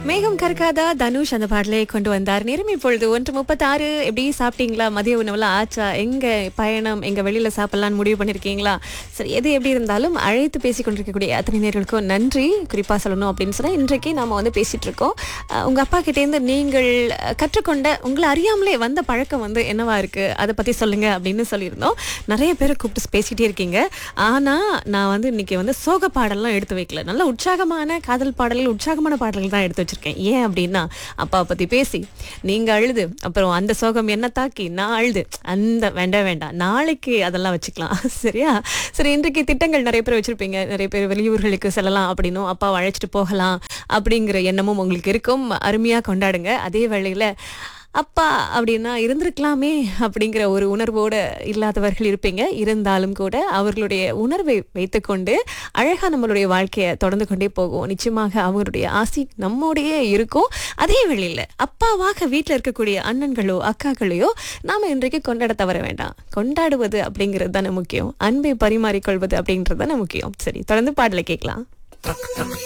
மேகம் கற்காதா தனுஷ் அந்த பாடலை கொண்டு வந்தார் நேரம் இப்பொழுது ஒன்று முப்பத்தாறு எப்படி சாப்பிட்டீங்களா மதிய உணவுலாம் ஆச்சா எங்க பயணம் எங்க வெளியில சாப்பிடலாம்னு முடிவு பண்ணிருக்கீங்களா சரி எது எப்படி இருந்தாலும் அழைத்து பேசி கொண்டிருக்கக்கூடிய அத்தனை நேர்களுக்கும் நன்றி குறிப்பா சொல்லணும் அப்படின்னு சொன்னா இன்றைக்கு நாம வந்து பேசிட்டு இருக்கோம் அஹ், உங்க அப்பா கிட்ட இருந்து நீங்கள் அஹ், கற்றுக்கொண்ட உங்களை அறியாமலே வந்த பழக்கம் வந்து என்னவா இருக்கு அதை பத்தி சொல்லுங்க அப்படின்னு சொல்லியிருந்தோம் நிறைய பேரை கூப்பிட்டு பேசிட்டே இருக்கீங்க ஆனா நான் வந்து இன்னைக்கு வந்து சோக பாடல்லாம் எடுத்து வைக்கல நல்ல உற்சாகமான காதல் பாடல்கள் உற்சாகமான பாடல்கள் தான் எடுத்து வச்சிருக்கேன் ஏன் அப்படின்னா அப்பா பத்தி பேசி நீங்க அழுது அப்புறம் அந்த சோகம் என்ன தாக்கி நான் அழுது அந்த வேண்டாம் வேண்டாம் நாளைக்கு அதெல்லாம் வச்சுக்கலாம் சரியா சரி இன்றைக்கு திட்டங்கள் நிறைய பேர் வச்சிருப்பீங்க நிறைய பேர் வெளியூர்களுக்கு செல்லலாம் அப்படின்னும் அப்பாவை அழைச்சிட்டு போகலாம் அப்படிங்கிற எண்ணமும் உங்களுக்கு இருக்கும் அருமையா கொண்டாடுங்க அதே வேளையில அப்பா அப்படின்னா இருந்திருக்கலாமே அப்படிங்கிற ஒரு உணர்வோடு இல்லாதவர்கள் இருப்பீங்க இருந்தாலும் கூட அவர்களுடைய உணர்வை வைத்துக்கொண்டு அழகா நம்மளுடைய வாழ்க்கையை தொடர்ந்து கொண்டே போகும் நிச்சயமாக அவருடைய ஆசி நம்மோடையே இருக்கும் அதே வேளையில் அப்பாவாக வீட்டில் இருக்கக்கூடிய அண்ணன்களோ அக்காக்களையோ நாம இன்றைக்கு கொண்டாட தவற வேண்டாம் கொண்டாடுவது அப்படிங்கிறது தானே முக்கியம் அன்பை பரிமாறிக்கொள்வது அப்படின்றது தானே முக்கியம் சரி தொடர்ந்து பாடலை கேட்கலாம்